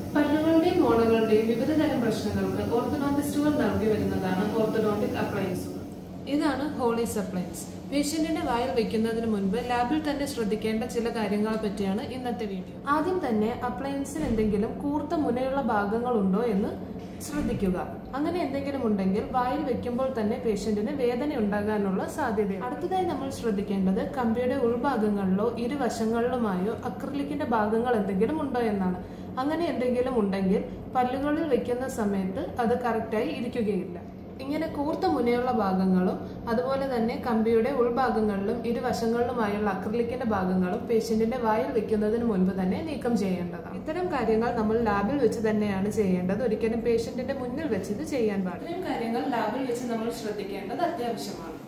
പല്ലുകളുടെയും മോണകളുടെയും വിവിധ തരം പ്രശ്നങ്ങൾക്ക് ഓർത്തഡോണ്ടിസ്റ്റുകൾ നൽകി വരുന്നതാണ് ഓർത്തഡോണ്ടിക് അപ്ലയൻസുകൾ ഇതാണ് ഹോളീസ് അപ്ലയൻസ് പേഷ്യന്റിന്റെ വായിൽ വെക്കുന്നതിന് മുൻപ് ലാബിൽ തന്നെ ശ്രദ്ധിക്കേണ്ട ചില കാര്യങ്ങളെ പറ്റിയാണ് ഇന്നത്തെ വീഡിയോ ആദ്യം തന്നെ അപ്ലയൻസിന് എന്തെങ്കിലും കൂർത്ത മുനയുള്ള ഭാഗങ്ങളുണ്ടോ എന്ന് ശ്രദ്ധിക്കുക അങ്ങനെ എന്തെങ്കിലും ഉണ്ടെങ്കിൽ വായിൽ വെക്കുമ്പോൾ തന്നെ പേഷ്യന്റിന് വേദന ഉണ്ടാകാനുള്ള സാധ്യതയാണ് അടുത്തതായി നമ്മൾ ശ്രദ്ധിക്കേണ്ടത് കമ്പിയുടെ ഉൾഭാഗങ്ങളിലോ ഇരുവശങ്ങളിലുമായോ അക്രലിക്കിന്റെ ഭാഗങ്ങൾ എന്തെങ്കിലും ഉണ്ടോ എന്നാണ് അങ്ങനെ എന്തെങ്കിലും ഉണ്ടെങ്കിൽ പല്ലുകളിൽ വെക്കുന്ന സമയത്ത് അത് കറക്റ്റായി ഇരിക്കുകയില്ല ഇങ്ങനെ കൂർത്ത മുനയുള്ള ഭാഗങ്ങളും അതുപോലെ തന്നെ കമ്പിയുടെ ഉൾഭാഗങ്ങളിലും ഇരുവശങ്ങളിലുമായുള്ള അക്രലിക്കിന്റെ ഭാഗങ്ങളും പേഷ്യന്റിന്റെ വായിൽ വെക്കുന്നതിന് മുൻപ് തന്നെ നീക്കം ചെയ്യേണ്ടതാണ് ഇത്തരം കാര്യങ്ങൾ നമ്മൾ ലാബിൽ വെച്ച് തന്നെയാണ് ചെയ്യേണ്ടത് ഒരിക്കലും പേഷ്യന്റിന്റെ മുന്നിൽ വെച്ച് ഇത് ചെയ്യാൻ പാടില്ല ഇത്തരം കാര്യങ്ങൾ ലാബിൽ വെച്ച് നമ്മൾ ശ്രദ്ധിക്കേണ്ടത് അത്യാവശ്യമാണ്